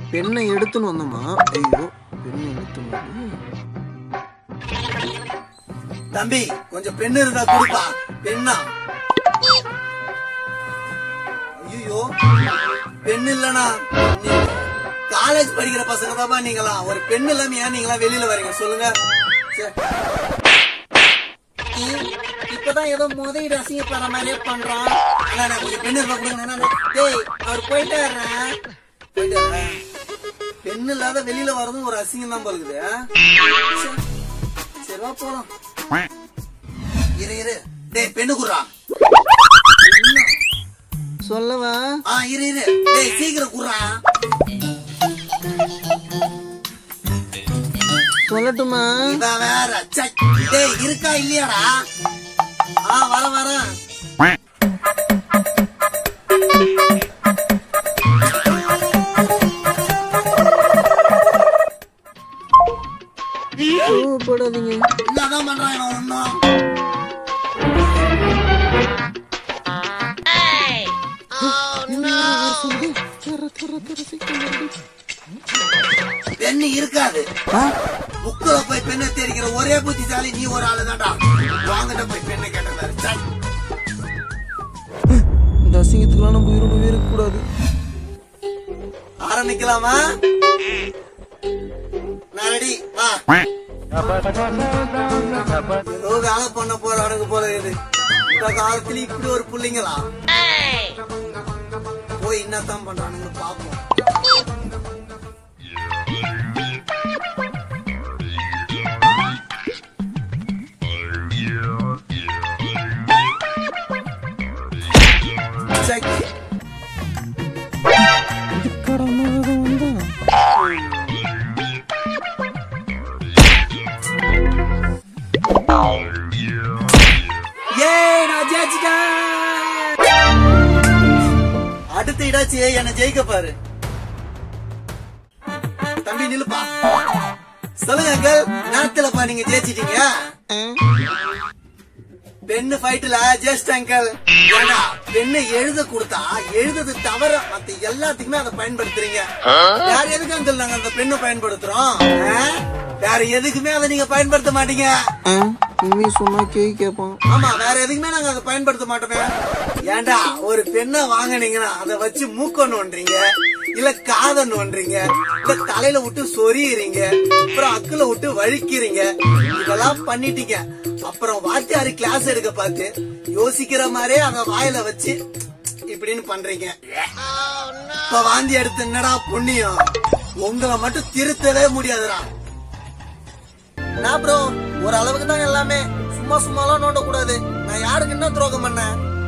பெண்ணை எடுத்துன்னு வந்தோமா ஐயோ பெண்ணை எடுத்துன்னு வந்து தம்பி கொஞ்சம் பெண்ணு இருந்தா கொடுப்பா பெண்ணா ஐயோ பெண் இல்லனா காலேஜ் படிக்கிற பசங்க தான்ப்பா நீங்களா ஒரு பெண் இல்லாம ஏன் நீங்களா வெளியில வரீங்க சொல்லுங்க சே. இப்பதான் ஏதோ முதலீடு அசிங்கப்படுற மாதிரியே பண்றான் அண்ணா, அண்ணா, கொஞ்சம் பெண் இருந்தா கொடுங்க அண்ணா, அண்ணா. டேய் அவர் போயிட்டாரு போயிட்டு வரேன். பெண் இல்லாத வெளியில வரதும் ஒரு அசிங்கம் தான் போலுக்குது ஆ? சே. சரி வா போலாம் இரு இரு டேய் பெண்ணு குடுறா சொல்லவா ஆ இரு இரு டேய் சீக்கிரம் குடுறா சொல்லட்டுமா இவன் வேற ச்சை. டேய் இருக்கா இல்லையாடா ஆ வர வர போடாதீங்க என்னதான் பண்றான் இவன் ஒண்ணும் பெண்ணு இருக்காது புக்குல போய் பெண்ணை தேடிக்கிற ஒரே புத்திசாலி நீ ஒரு ஆளு தான்டா வாங்கிட்ட போய் பெண்ணை கேட்டதாரு ச்சை. இந்த அசிங்கத்துக்குலாம் நம்ம உயிரோடவே இருக்கக்கூடாது ஆரம்பிக்கலாமா நான் ரெடி வா ஏதோ வேலை பண்ண போறானுங்க போல இது இந்த காலத்துல இப்படி ஒரு புள்ளைங்களா போய் என்னத்தான் பண்றானுங்க பாப்போம் Check. ஏய் நான் ஜெயிச்சிட்டேன் அடுத்த இடாச்சி என்ன ஜெயிக்க பாரு தம்பி நிலுப்பா சொல்லுங்க அங்கிள் நேரத்துலப்பா நீங்க ஜெயிச்சிட்டீங்க பெண்ணு ஃபைட்ல ஜஸ்ட் அங்கிள் ஏன்னா பெண்ணு எழுத கொடுத்தா எழுதுறது தவிர மத்த எல்லாத்துக்குமே அதை பயன்படுத்துறீங்க வேற எதுக்கு அங்கிள் நாங்க அந்த பெண்ணை பயன்படுத்துறோம் ஆ? வேற எதுக்குமே அதை நீங்க பயன்படுத்த மாட்டீங்க உண்மையை சொன்னா கேய் கேட்பான் ஆமா வேற எதுக்குமே நாங்க அதை பயன்படுத்த மாட்டோமே ஏன்டா ஒரு பெண்ணை வாங்குனீங்கன்னா அதை வச்சு மூக்க நோன்றீங்க இல்ல காதை நோன்றீங்க இல்ல தலையில விட்டு சொரியுறீங்க அப்புறம் அக்குல விட்டு வழிக்கிறீங்க இதெல்லாம் பண்ணிட்டீங்க அப்புறம் வாத்தியாரு கிளாஸ் எடுக்க பார்த்து யோசிக்கிற மாதிரியே அதை வாயில வச்சு இப்படின்னு பண்றீங்க இப்ப வாந்தி எடுத்து என்னடா புண்ணியம் உங்களை மட்டும் திருத்தவே முடியாதுடா நான் ப்ரோ ஒரு அளவுக்கு தான் எல்லாமே சும்மா சும்மாலாம் நோண்ட கூடாது நான் யாருக்கு என்ன துரோகம் பண்ணேன்